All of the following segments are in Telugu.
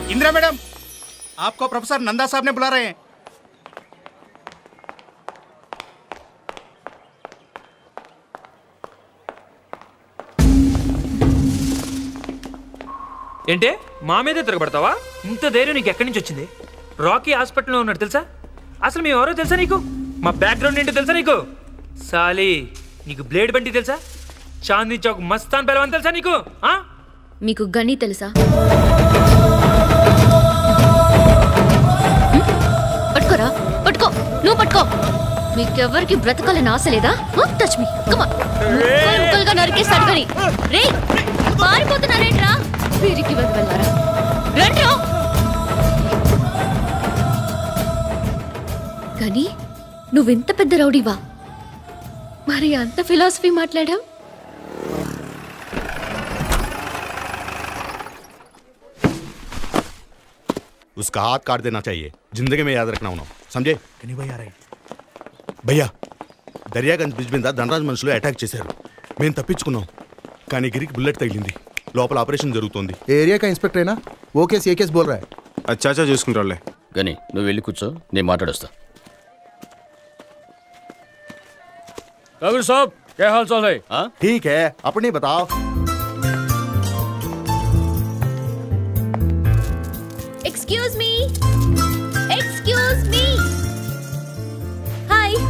इंदिरा मैडम आपको प्रोफेसर नंदा साहब ने बुला रहे हैं ఏంటే మా మీదే తిరగబడతావా ఇంత ధైర్యం నీకు ఎక్కడి నుంచి వచ్చింది రాకీ హాస్పిటల్లో ఉన్నాడు తెలుసా అసలు మేము ఎవరో తెలుసా నీకు మా బ్యాక్గ్రౌండ్ ఏంటో తెలుసా నీకు సాలి నీకు బ్లేడ్ బండి తెలుసా చాందీ చౌక్ మస్తాన్ పెలవని తెలుసా నీకు ఆ? మీకు గని తెలుసా పట్టుకోరా పట్టుకో నువ్వు పట్టుకో మీకెవ్వరికి బ్రతకాలని ఆశ లేదా టచ్ మీ కమా ముక్కలుగా నరికేస్తాడు గని రే పారిపోతున్నారేంట్రా వీరికి వెళ్ళి వెళ్ళారా రండ్రా కానీ నువ్వింత పెద్ద రౌడీవా మరి అంత ఫిలాసఫీ మాట్లాడావు उसका हाथ काट देना चाहिए जिंदगी में याद रखना उन्हों समझे कहीं भाई आ रहे हैं భయ్యా దర్యాగంజ్ బ్రిడ్జ్ మీద ధనరాజ్ మనుషులు అటాక్ చేశారు మేము తప్పించుకున్నాం కానీ గిరికి బుల్లెట్ తగిలింది లోపల ఆపరేషన్ జరుగుతోంది एरिया का इंस्पेक्टर है ना वो केस ये केस बोल रहा है అచ్చాచా చూసుకుంటారులే గని నువ్వు వెళ్ళి కూర్చో నేను మాట్లాడొస్తా కబీర్ సాబ్ क्या हाल चाल है ఆ? ठीक है अपनी बताओ excuse me excuse me hi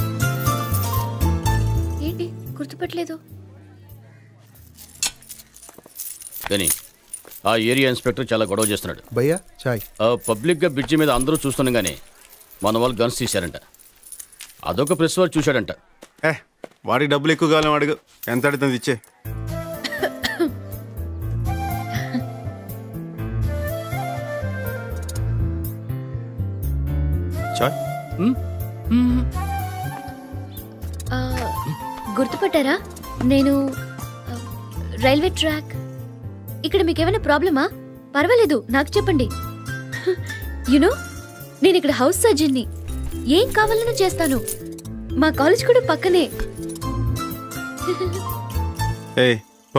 ఏంటి గుర్తుపట్టలేదు గని ఆ ఏరియా ఇన్స్పెక్టర్ చాలా గొడవ చేస్తున్నాడు भैया चाय ఆ పబ్లిక్గా బ్రిడ్జి మీద అందరూ చూస్తుండగానే మన వాళ్ళు గన్స్ తీశారంట అదొక ప్రెస్ వాడు చూశాడంట ఏ వాడికి డబ్బులు ఎక్కువ కావాలని అడుగు ఎంత అడుగుతుంది ఇచ్చే చాయ్ ఆ, గుర్తుపట్టారా నేను ఆ, రైల్వే ట్రాక్ ఇక్కడ మీకు ఏమైనా ప్రాబ్లమా పర్వాలేదు నాకు చెప్పండి యునో నేను ఇక్కడ హౌస్ సర్జన్ని ఏం కావాలన్నా చేస్తాను మా కాలేజ్ కూడా పక్కనే ఏ పో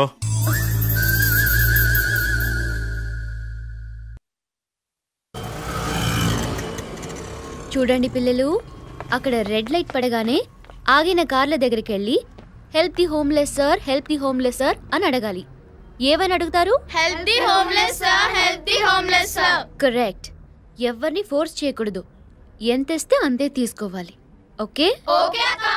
చూడండి పిల్లలు అక్కడ రెడ్ లైట్ పడగానే ఆగిన కార్ల దగ్గరికి వెళ్ళి help the homeless sir help the homeless sir అని అడగాలి ఏమని అడుగుతారు Help the homeless, sir. Help the homeless, sir. Correct ఎవరిని ఫోర్స్ చేయకూడదు ఎంత ఇస్తే అంతే తీసుకోవాలి okay Okay, akka.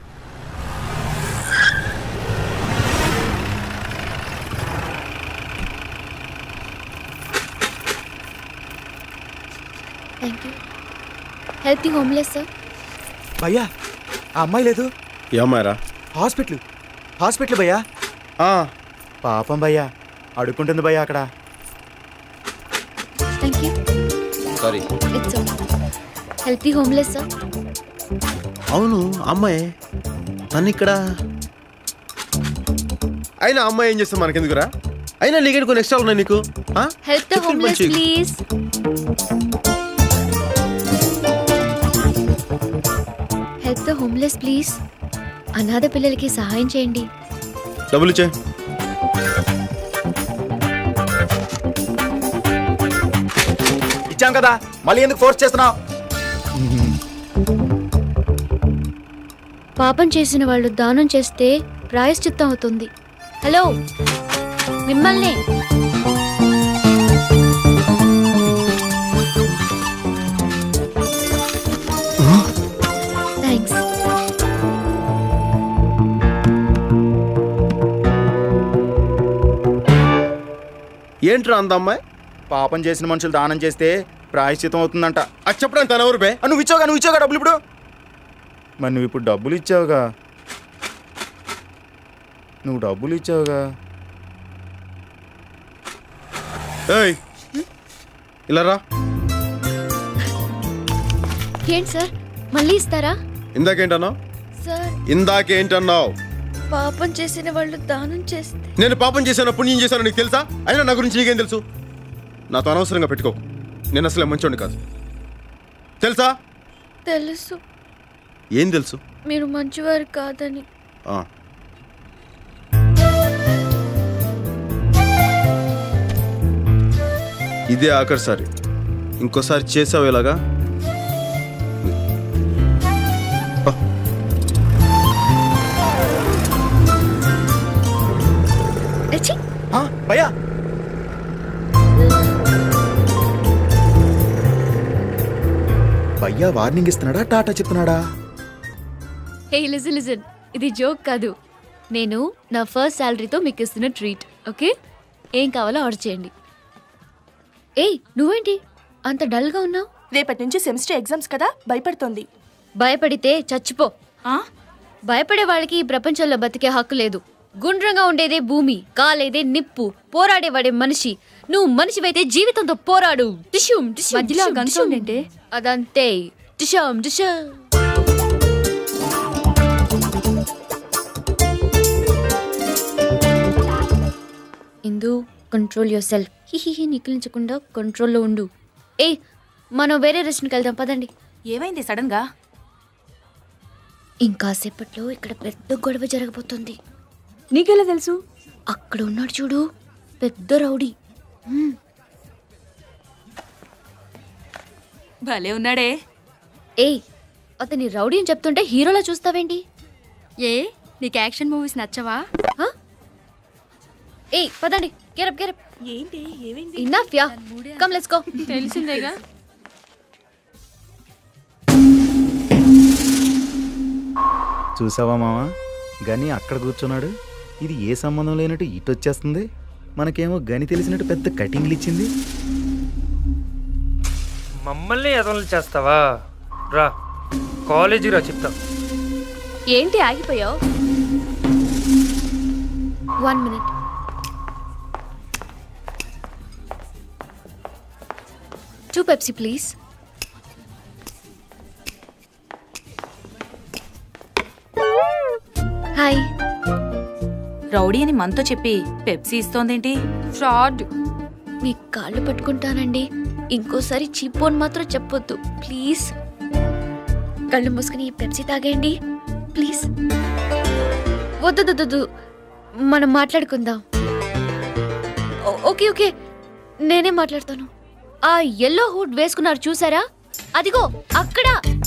Thank you help the homeless sir भैया ఆ అమ్మాయి లేదు ఏమారా హాస్పిటల్ హాస్పిటల్ భయ్యా పాపం భయ్యా అడుక్కుంటుంది భయ్యా అక్కడ thank you sorry it's help the homeless sir అవును అమ్మాయి నన్ను ఇక్కడ అయినా అమ్మాయి ఏం చేస్తా మనకెందుకురా అయినా నీకేంటి కొన్ని ఎక్స్ట్రా ఉన్నాయి నీకు ఆ? హెల్ప్ ద చెప్పండి హోమ్లెస్ మంచిగా. Please help the homeless please అనాథ పిల్లలకి సహాయం చేయండి డబ్బులు ఇచ్చే ఇచ్చాం కదా మళ్ళీ ఎందుకు ఫోర్స్ చేస్తున్నావు పాపం చేసిన వాళ్ళు దానం చేస్తే ప్రాయశ్చిత్తం అవుతుంది హలో మిమ్మల్ని థ్యాంక్స్ ఏంట్రా అంత అమ్మాయి పాపం చేసిన మనుషులు దానం చేస్తే ప్రాయశ్చితం అవుతుందంట అది చెప్పడానికి తన ఎవరు బే ఆ, నువ్వు ఇచ్చావుగా నువ్వు ఇచ్చావుగా డబ్బులు ఇప్పుడు మరి నువ్వు ఇప్పుడు డబ్బులు ఇచ్చావుగా నువ్వు డబ్బులు ఇచ్చావుగా ఏయ్ ఇలా రా ఏంటి సార్ మళ్ళీ ఇస్తారా ఇందాకేంటన్నావు సార్ ఇందాకేంటన్నావు పాపం చేసిన వాళ్ళు దానం చేస్తే నేను పాపం చేశాను పుణ్యం చేశాను నీకు తెలుసా అయినా నా గురించి నీకేం తెలుసు నాతో అనవసరంగా పెట్టుకో నేను అసలే మంచోడిని కాదు తెలుసా తెలుసు ఏం తెలుసు మీరు మంచివారు కాదని ఆ. ఇదే ఆఖరిసారి ఇంకోసారి చేసావు ఇలాగా అచ్చి భయ్యా భయ్యా వార్నింగ్ ఇస్తున్నాడా టాటా చెప్తున్నాడా హే లిజన్ లిజన్ ఇది జోక్ కాదు నేను నా ఫస్ట్ శాలరీతో మీకు ఇస్తున్న ట్రీట్ ఓకే ఏం కావాలో ఆర్డర్ చేయండి ఏయ్ నువ్వేంటి అంత డల్గా ఉన్నావు రేపటి నుంచి సెమిస్టర్ ఎగ్జామ్స్ కదా భయపడుతోంది భయపడితే చచ్చిపో ఆ? భయపడే వాళ్ళకి ఈ ప్రపంచంలో బతికే హక్కు లేదు గుండ్రంగా ఉండేదే భూమి కాలేదే నిప్పు పోరాడేవాడే మనిషి నువ్వు మనిషివైతే జీవితంతో పోరాడు టిష్యూమ్ టిష్యూమ్ మధ్యలో ఆ టిష్యూమ్, గన్ టిష్యూమ్. సౌండ్ ఏంటి? అదంతే టిషమ్ టిషమ్ ఇందు కంట్రోల్ యువర్ సెల్ఫ్ హిహిహి నికిలించకుండా కంట్రోల్లో ఉండు ఏ మనం వేరే రెస్టారెంట్కి వెళ్దాం పదండి ఏమైంది సడన్ గా ఇంకాసేపట్లో ఇక్కడ పెద్ద గొడవ జరగబోతుంది నీకెలా తెలుసు అక్కడ ఉన్నాడు చూడు పెద్ద రౌడీ భలే ఉన్నాడే ఏయ్ అతని రౌడీ అని చెప్తుంటే హీరోలా చూస్తావేంటి ఏ నీకు యాక్షన్ మూవీస్ నచ్చవా హ? ఏయ్ పదండి గెరప్ గెరప్ ఏంటి ఏమైంది enough yeah come let's go తెలిసిందేగా చూసావా మావా గని అక్కడ కూర్చున్నాడు ఇది ఏ సంబంధం లేనట్టు ఇటు వచ్చేస్తుంది మనకేమో గని తెలిసినట్టు పెద్ద కటింగ్లు ఇచ్చింది మమ్మల్ని ఎదవలు చేస్తావా రా కాలేజీ రా చెప్తా ఏంటి ఆగిపోయావు one minute two Pepsi please hi rowdy అని మనతో చెప్పి పెప్సీ ఇస్తోందేంటి ఫ్రాడ్ మీ కాళ్ళు పట్టుకుంటానండి ఇంకోసారి చీపోన్ మాత్రం చెప్పొద్దు ప్లీజ్ కళ్ళు మూసుకుని ఈ పెప్సీ తాగేయండి ప్లీజ్ వద్దు వద్దు, వద్దు మనం మాట్లాడుకుందాం ఓ- ఓకే ఓకే నేనే మాట్లాడతాను ఆ ఎల్లో హుడ్ వేసుకున్నారు చూసారా అదిగో అక్కడ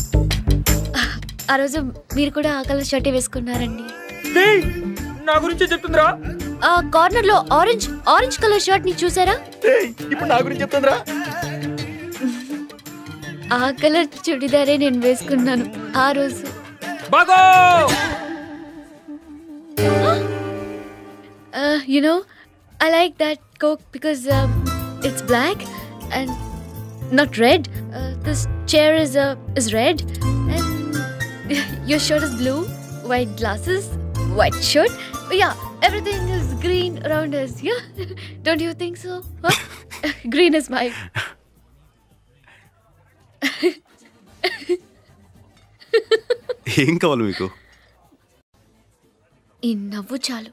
ఆ రోజు మీరు కూడా ఆ కలర్ షర్టే వేసుకున్నారండి డేయ్, నా గురించి చెప్తుందిరా ఆ కార్నర్ లో ఆరెంజ్ ఆరెంజ్ కలర్ షర్ట్ ని చూసారా ఇప్పుడు నా గురించి చెప్తుందిరా ఆ కలర్ చుడిదారే నేను వేసుకున్నాను ఆ రోజు బాగో you know I like that Coke because it's black and not red this chair is is red and your shirt is blue white glasses white shirt yeah everything is green around us yeah don't you think so huh? green is my ఏం కావాలి మీకు ఈ నవ్వు చాలు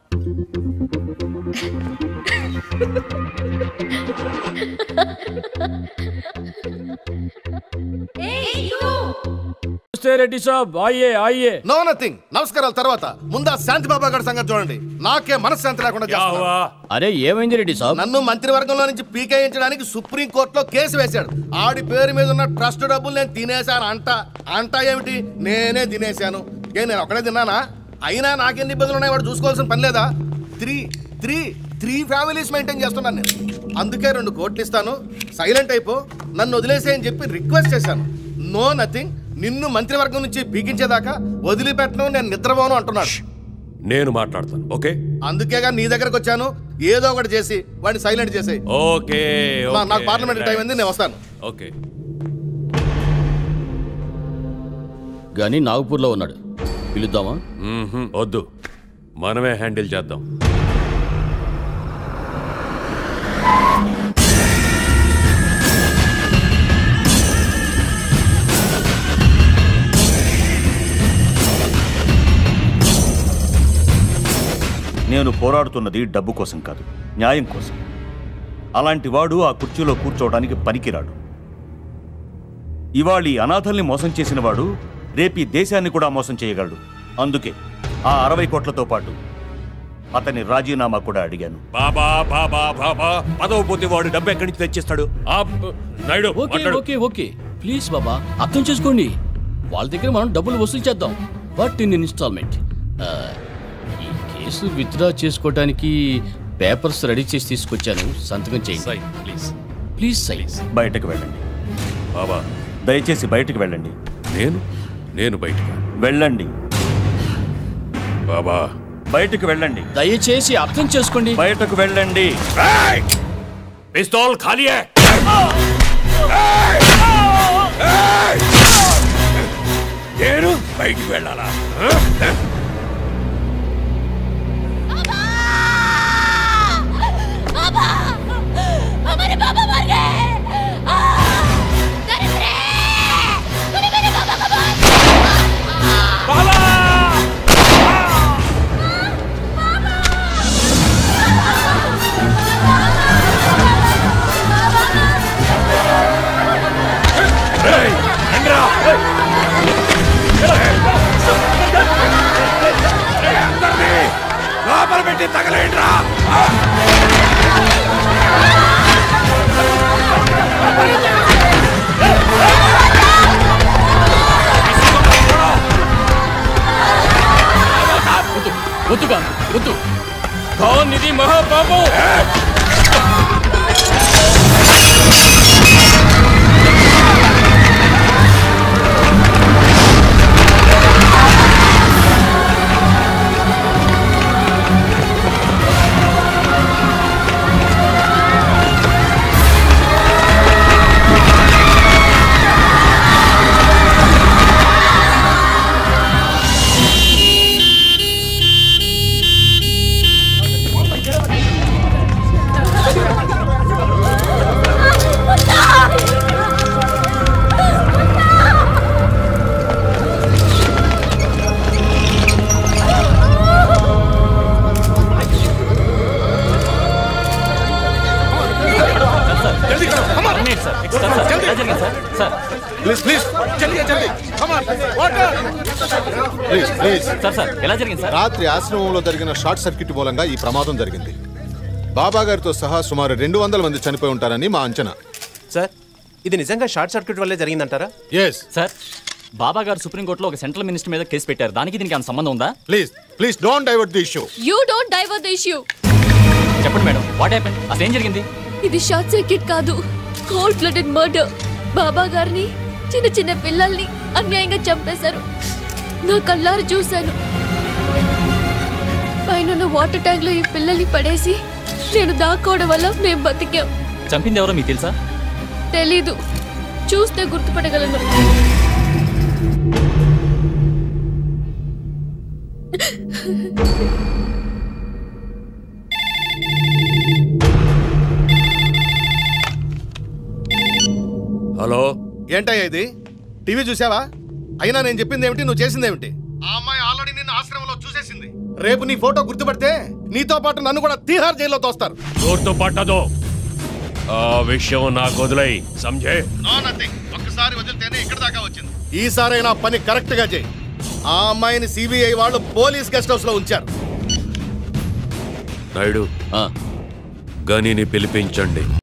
రెడ్డి సాబ్ ఆయ్యే ఆయ్యే నో నథింగ్ నమస్కారాల తర్వాత ముందా శాంతి బాబా గారి సంగతి చూడండి నాకే మనశ్శాంతి లేకుండా చేస్తున్నారు. అరే ఏమైంది రెడ్డి సాబ్ నన్ను మంత్రివర్గంలో నుంచి పీకేయించడానికి సుప్రీం కోర్టులో కేసు వేశాడు ఆడి పేరు మీద ఉన్న ట్రస్ట్ డబ్బులు నేను తినేశాను అంట అంట ఏమిటి నేనే తినేశాను ఏ నేను ఒకడే తిన్నానా అయినా నాకెన్ని ఇబ్బందులు ఉన్నాయి వాడు చూసుకోవాల్సిన పని లేదా three three three families maintain చేస్తున్నాను నేను అందుకే రెండు కోట్లు ఇస్తాను సైలెంట్ అయిపో నన్ను వదిలేసేయని చెప్పి రిక్వెస్ట్ చేశాను నో నథింగ్ నిన్ను మంత్రివర్గం నుంచి పీకించేదాకా వదిలిపెట్టను నేను నిద్రపోను అంటున్నాడు నేను మాట్లాడతాను ఓకే అందుకేగా నీ దగ్గరకు వచ్చాను ఏదో ఒకటి చేసి వాడిని సైలెంట్ చేసేయి ఓకే నా- నాకు పార్లమెంట్ టైం అయింది నేను వస్తాను ఓకే గని నాగపూర్లో ఉన్నాడు పిలుద్దామా మ్మ్హ్మ్. వద్దు మనమే హ్యాండిల్ చేద్దాం నేను పోరాడుతున్నది డబ్బు కోసం కాదు న్యాయం కోసం అలాంటి వాడు ఆ కుర్చీలో కూర్చోవడానికి పనికిరాడు ఇవాళ ఈ అనాథల్ని మోసం చేసిన వాడు రేపీ దేశాన్ని కూడా మోసం చేయగలడు అందుకే ఆ అరవై కోట్లతో పాటు అతని రాజీనామా కూడా అడిగాను బాబా బాబా బాబా పదవి పోతే వాడు డబ్బు ఎక్కడి నుంచి తెచ్చిస్తాడు ఆ, నాయుడు ఓకే మాట్లాడు. ఓకే ఓకే ప్లీజ్ బాబా అర్థం చేసుకోండి వాళ్ళ దగ్గర మనం డబ్బులు వసూలు చేద్దాం బట్ ఇన్ ఇన్స్టాల్మెంట్ ఈ కేసు విత్డ్రా చేసుకోవడానికి పేపర్స్ రెడీ చేసి తీసుకొచ్చాను సంతకం చేయండి ప్లీజ్ ప్లీజ్ సై బయటకు వెళ్ళండి బాబా దయచేసి బయటకు వెళ్ళండి నేను నేను బయటికి వెళ్ళండి బాబా బయటకు వెళ్ళండి దయచేసి అర్థం చేసుకోండి బయటకు వెళ్ళండి పిస్తోల్ ఖాళీ హై. నేను బయటికి వెళ్ళాలా ఆ? पापा हमारे पापा मर गए आ! दरिद्रे! तूने मेरे पापा को मार दिया! ఏయ్, రండిరా. ఏయ్, అందరినీ లోపల పెట్టి తగలేండ్రా వద్దు కాదు వద్దు ఖాన్ ఇది మహాపాపం ప్లీజ్ ప్లీజ్ జల్దీ జల్దీ ప్లీజ్ ప్లీజ్ సార్ సార్ ఎలా జరిగింది సార్ రాత్రి ఆశ్రమంలో జరిగిన షార్ట్ సర్క్యూట్ మూలంగా ఈ ప్రమాదం జరిగింది బాబా గారితో సహా సుమారు రెండు వందల మంది చనిపోయి ఉంటారని మా అంచనా సార్ ఇది నిజంగా షార్ట్ సర్క్యూట్ వల్లే జరిగిందంటారా ఎస్ సార్ బాబా గారు సుప్రీంకోర్టులో ఒక సెంట్రల్ మినిస్టర్ మీద కేసు పెట్టారు దానికి దీనికి ఏమైనా సంబంధం ఉందా please please don't divert the issue you don't divert the issue చెప్పండి మేడం వాట్ హ్యాపెన్ అసలు ఏం జరిగింది ఇది షార్ట్ సర్క్యూట్ కాదు కోల్డ్ బ్లడెడ్ మర్డర్ బాబా గారిని చిన్న చిన్న పిల్లల్ని అన్యాయంగా చంపేశారు నా కళ్ళారు చూశాను పైన వాటర్ ట్యాంక్ లో ఈ పిల్లల్ని పడేసి నేను దాక్కోవడం వల్ల మేము బతికాం చంపింది ఎవరో మీకు తెలుసా తెలీదు చూస్తే గుర్తుపట్టగలను హలో ఏంటయ్యా ఇది టీవీ చూసావా అయినా నేను చెప్పింది ఏమిటి నువ్వు చేసింది ఏమిటి ఆ అమ్మాయి ఆల్రెడీ నిన్ను ఆశ్రమంలో చూసేసింది రేపు నీ ఫోటో గుర్తుపడితే నీతో పాటు నన్ను కూడా తీహార్ జైల్లో తోస్తారు గుర్తు పట్టదు ఆ విషయం నాకు వదిలేయి సంజయ్ ఒక్కసారి వదిలితేనే ఇక్కడ దాకా వచ్చింది ఈసారైనా పని కరెక్ట్ గా చేయి ఆ అమ్మాయిని సిబిఐ వాళ్ళు పోలీస్ గెస్ట్ హౌస్ లో ఉంచారు నాయుడు గనిని పిలిపించండి